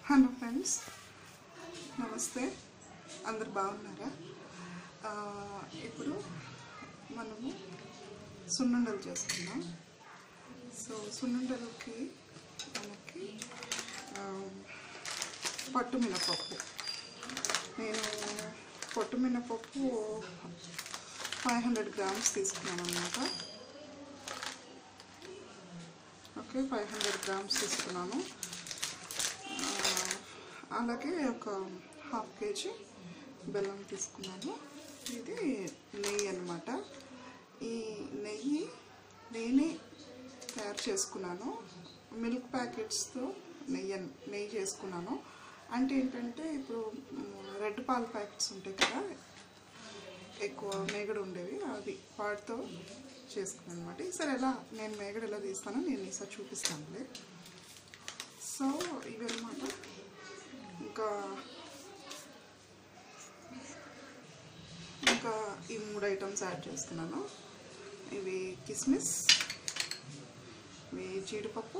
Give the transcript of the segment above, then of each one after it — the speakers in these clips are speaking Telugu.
హలో ఫ్రెండ్స్ నమస్తే అందరు బాగున్నారా ఆ, ఇప్పుడు మనము సున్నుండలు చేసుకుందాం సో సున్నుండలకి మనకి ఆ, పట్టు మినపప్పు నేను పొట్టు మినపప్పు ఫైవ్ హండ్రెడ్ గ్రామ్స్ తీసుకున్నాను అనమాట ఓకే ఫైవ్ హండ్రెడ్ గ్రామ్స్ తీసుకున్నాను ఆ, అలాగే ఒక హాఫ్ కేజీ బెల్లం తీసుకున్నాను ఇది నెయ్యి అనమాట ఈ నెయ్యి నేనే తయారు చేసుకున్నాను మిల్క్ ప్యాకెట్స్తో నెయ్యి అన్- నెయ్యి చేసుకున్నాను అంటే ఏంటంటే ఇప్పుడు మ్, రెడ్ పాల ప్యాకెట్స్ ఉంటాయి కదా ఎక్కువ మేగడ ఉండేవి అవి వాటితో చేసుకున్నాను అనమాట ఈసారి ఎలా నేను మేగడ ఎలా తీస్తానో నేను ఈసారి చూపిస్తానులే సో ఇవి అనమాట ఇంకా ఇంకా ఈ మూడు ఐటమ్స్ యాడ్ చేస్తున్నాను ఇవి కిస్మిస్ ఇవి జీడిపప్పు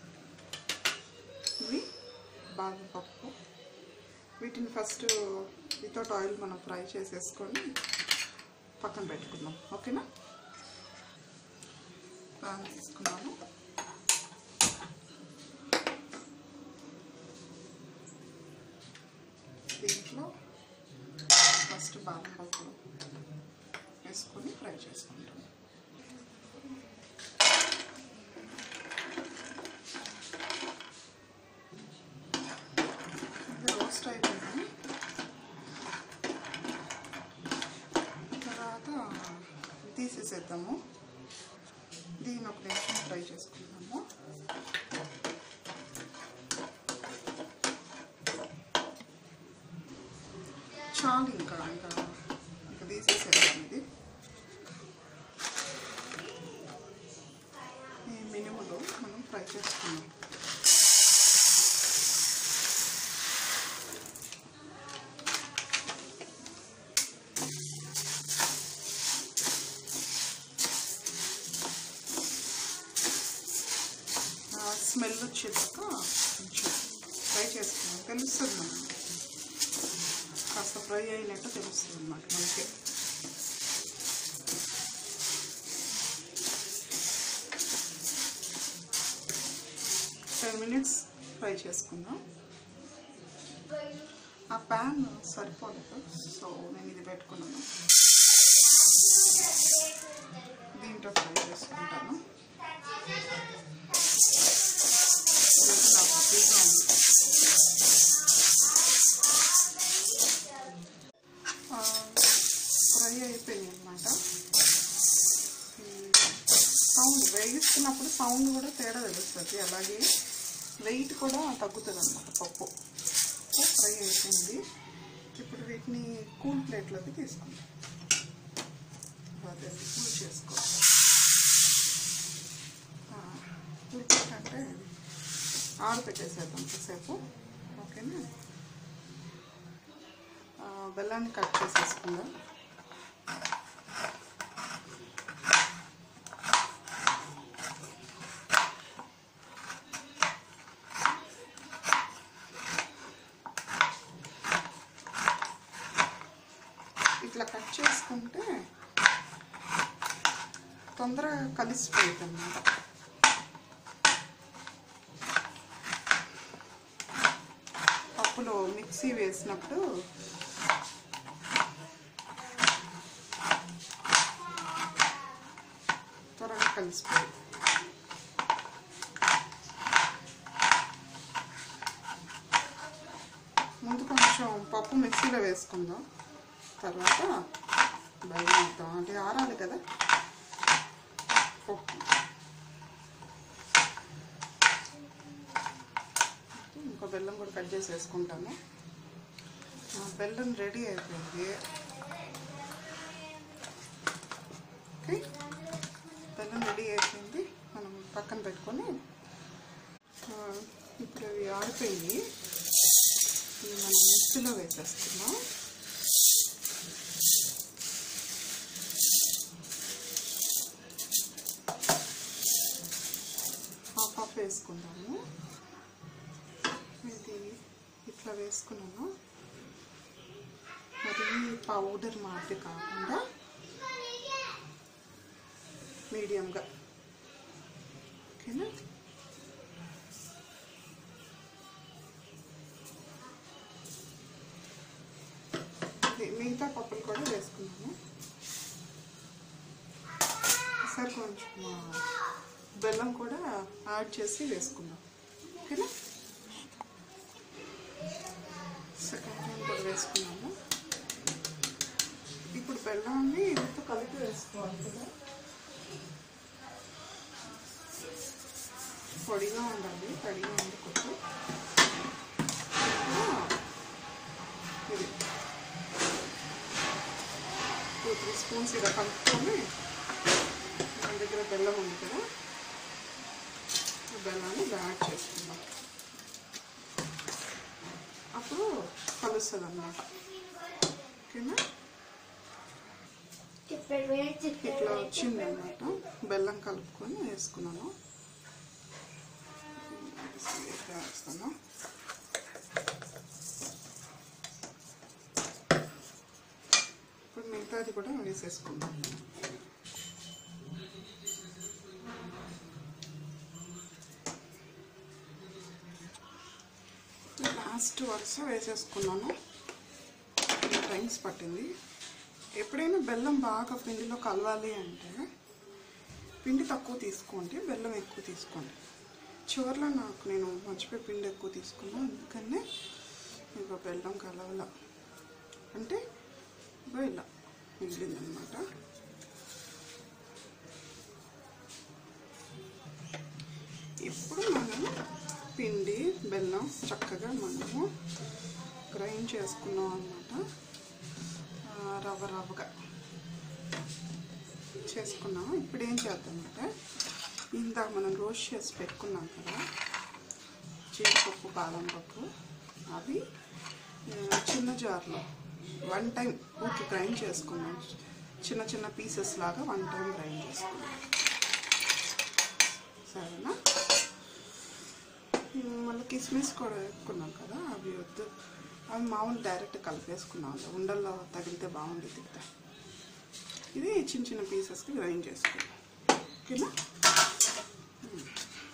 ఇవి బాదం పప్పు వీటిని ఫస్ట్ వితౌట్ ఆయిల్ మనం ఫ్రై చేసేసుకొని పక్కన పెట్టుకుందాం ఓకేనా పాన్ తీసుకున్నాను దీంట్లో ఫస్ట్ బాదం పప్పు వేసుకొని ఫ్రై చేసుకుంటాం ఇది రోస్ట్ అయిపోయింది తర్వాత తీసేసేద్దాము దీన్ని ఒక నిమిషం ఫ్రై చేసుకుందాము చాలు ఇంకా ఇంకా ఇంకా తీసేసేద్దాం ఇది ఈ మినుములు మనం ఫ్రై చేసుకున్నాం స్మెల్ వచ్చేదాక కొంచెం ఫ్రై చేసుకున్నాం తెలుస్తుంది మనకి కాస్త ఫ్రై అయినట్టు తెలుస్తుంది అన్నమాట మనకి టెన్ మినిట్స్ ఫ్రై చేసుకుందాం ఆ ప్యాన్ సరిపోలేదు సో నేను ఇది పెట్టుకున్నాను దీంట్లో ఫ్రై చేసుకుంటాను ఇదైతే నాకు ఫ్రీగా ఉంది ఫ్రై అయిపోయింది అనమాట సౌండ్ వేగిస్తున్నప్పుడు సౌండ్ కూడా తేడా తెలుస్తుంది అలాగే వెయిట్ కూడా తగ్గుతుంది అనమాట పప్పు ఫ్రై అయిపోయింది ఇప్పుడు వీటిని కూల్ ప్లేట్లోకి తీసుకుంటాం అదే కూల్ చేసుకో కూల్ ప్లేట్ అంటే ఆరు పెట్టేసేద్దాం కాసేపు ఓకేనా ఆ, బెల్లాన్ని కట్ చేసేసుకుందాం ఇట్లా కట్ చేసుకుంటే తొందరగా కలిసిపోయింది అన్నమాట పప్పులో మిక్సీ వేసినప్పుడు త్వరగా కలిసిపోయి ముందు కొంచెం పప్పు మిక్సీలో వేసుకుందాం తర్వాత బయలుదేరుతాం అంటే ఆరాలి కదా పప్పు ఇంకో బెల్లం కూడా కట్ చేసి వేసుకుంటాను ఆ, బెల్లం రెడీ అయిపోయింది ఓకే బెల్లం రెడీ అయిపోయింది మనం పక్కన పెట్టుకొని ఆ, ఇప్పుడు అవి ఆరిపోయి ఇవి మనం మిక్సీలో వేసేస్తున్నాం హాఫ్ హాఫ్ వేసుకుందాము ఇది ఇట్లా వేసుకున్నాను మరి పౌడర్ మాదిరి కాకుండా మీడియంగా ఓకేనా ఇది మిగతా పప్పులు కూడా వేసుకున్నాను ఒకసారి కొంచెం ఆ, బెల్లం కూడా యాడ్ చేసి వేసుకుందాం ఓకేనా సెకండ్ టైం కూడా వేసుకున్నాము ఇప్పుడు బెల్లాన్ని ఇదితో కలిపి వేసుకోవాలి కదా పొడిగా ఉండాలి తడిగా ఉండకూడదు ఇది టూ త్రీ స్పూన్స్ ఇలా కలుపుకొని మన దగ్గర బెల్లం ఉంది కదా ఆ బెల్లాన్ని యాడ్ చేసుకుందాం అప్పుడు కలుస్తుంది అన్నమాట ఓకేనా ఇట్లా వచ్చింది అనమాట బెల్లం కలుపుకొని వేసుకున్నాను ఇట్లా వేస్తాను ఇప్పుడు మిగతాది కూడా వేసేసుకుందాం లాస్ట్ వరుస వేసేసుకున్నాను టూ టైమ్స్ పట్టింది ఎప్పుడైనా బెల్లం బాగా పిండిలో కలవాలి అంటే పిండి తక్కువ తీసుకోండి బెల్లం ఎక్కువ తీసుకోండి చివరిలో నాకు నేను మర్చిపోయి పిండి ఎక్కువ తీసుకున్నాను అందుకనే ఇక బెల్లం కలవల అంటే ఇగో ఇలా మిగిలిందనమాట ఇప్పుడు మనము పిండి బెల్లం చక్కగా మనము గ్రైండ్ చేసుకున్నాం అనమాట రవ్వ రవ్వగా చేసుకున్నాం ఇప్పుడు ఏం చేద్దామంటే ఇందాక మనం రోస్ట్ చేసి పెట్టుకున్నాం కదా జీడిపప్పు బాదం పప్పు అవి ఆ, చిన్న జార్లో వన్ టైం ఊరికి గ్రైండ్ చేసుకున్నాం చిన్న చిన్న పీసెస్ లాగా వన్ టైం గ్రైండ్ చేసుకున్నాం సరేనా ఉమ్, మళ్ళీ కిస్మిస్ కూడా వేసుకున్నాం కదా అవి వద్దు అవి మామూలు డైరెక్ట్ కలిపేసుకున్నాం ఉండల్లో తగిలితే బాగుండేది కదా ఇది చిన్న చిన్న పీసెస్కి గ్రైండ్ చేసుకున్నాం ఓకేనా ఉమ్.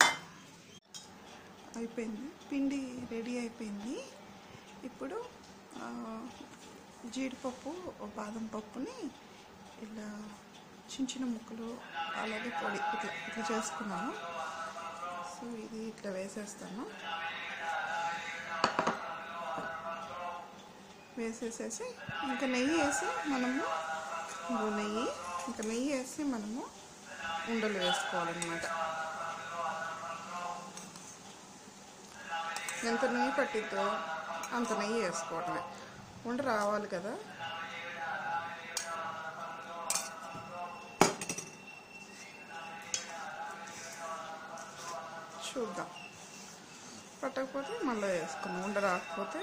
అయిపోయింది పిండి రెడీ అయిపోయింది ఇప్పుడు ఆ, జీడిపప్పు బాదం పప్పుని ఇలా చిన్న చిన్న ముక్కలు అలాగే పొడి ఇట్లా ఇట్లా చేసుకున్నాను సో ఇది ఇట్లా వేసేస్తాను వేసేసేసి ఇంకా నెయ్యి వేసి మనము ఇదిగో నెయ్యి ఇంకా నెయ్యి వేసి మనము ఉండలు వేసుకోవాలన్నమాట ఎంత నెయ్యి పట్టిద్దో అంత నెయ్యి వేసుకోవటమే ఉండ రావాలి కదా చూద్దాం పట్టకపోతే మళ్ళీ వేసుకుందాం ఉండ రాకపోతే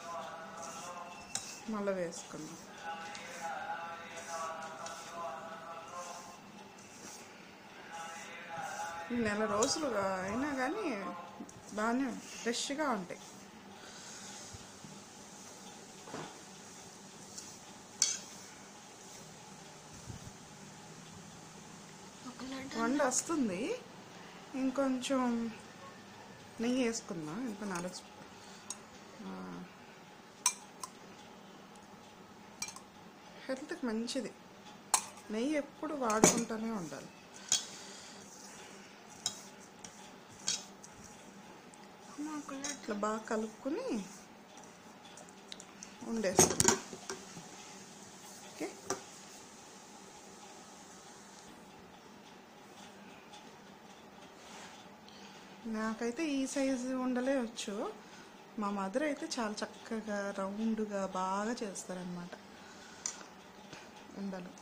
మళ్ళీ వేసుకుందాం ఈ నెల రోజులు అయినా కానీ బాగానే ఫ్రెష్గా ఉంటాయి వంట వస్తుంది ఇంకొంచెం నెయ్యి వేసుకుందాం ఇంకో నాలుగు స్పూ- ఆ, హెల్త్కి మంచిది నెయ్యి ఎప్పుడు వాడుకుంటూనే ఉండాలి ఇట్లా బాగా కలుపుకొని ఉండేస్తున్నాం ఓకే నాకైతే ఈ సైజు ఉండలే వచ్చు మా మదర్ అయితే చాలా చక్కగా రౌండ్గా బాగా చేస్తారనమాట ఉండలు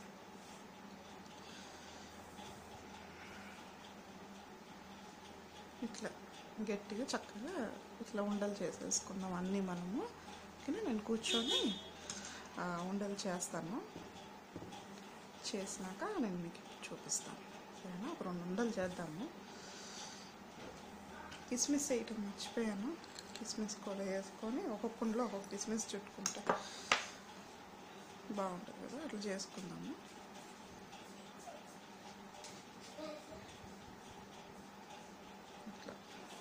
ఇట్లా గట్టిగా చక్కగా ఇట్లా ఉండలు చేసేసుకుందాం అన్నీ మనము కానీ నేను కూర్చొని ఆ, ఉండలు చేస్తాను చేసినాక నేను మీకు చూపిస్తాను సరేనా ఒక రెండు ఉండలు చేద్దాము కిస్మిస్ వేయటం మర్చిపోయాను కిస్మిస్ కూడా వేసుకొని ఒక కుండలో ఒక కిస్మిస్ చుట్టుకుంటే బాగుంటుంది కదా అట్లా చేసుకుందాము ఇట్లా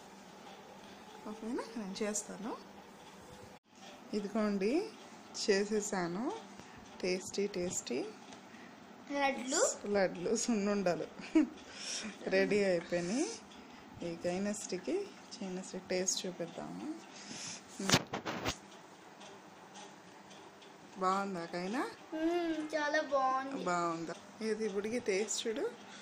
ఓకేనా నేను చేస్తాను ఇదిగోండి చేసేసాను టేస్టీ టేస్టీ లడ్లు లడ్లు సున్నుండలు రెడీ అయిపోయినాయి ఈ కైనస్టికి చైనస్టిక్ టేస్ట్ చూపిద్దాము మ్మ్. బాగుందా కైనా మ్మ్, చాలా బాగుంది బాగుందా ఇది ఇప్పటికి టేస్ట్ చూడు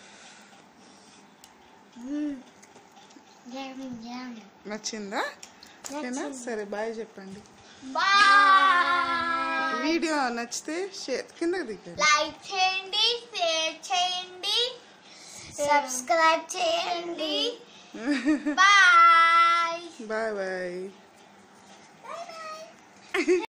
మ్మ్. Yum, yum. నచ్చిందా ఓకేనా సరే బాయ్ చెప్పండి Bye. వీడియో నచ్చితే షేర్ కిందకి దిగండి లైక్ చేయండి షేర్ చేయండి సబ్స్క్రైబ్ చేయండి బాయ్ బాయ్ బాయ్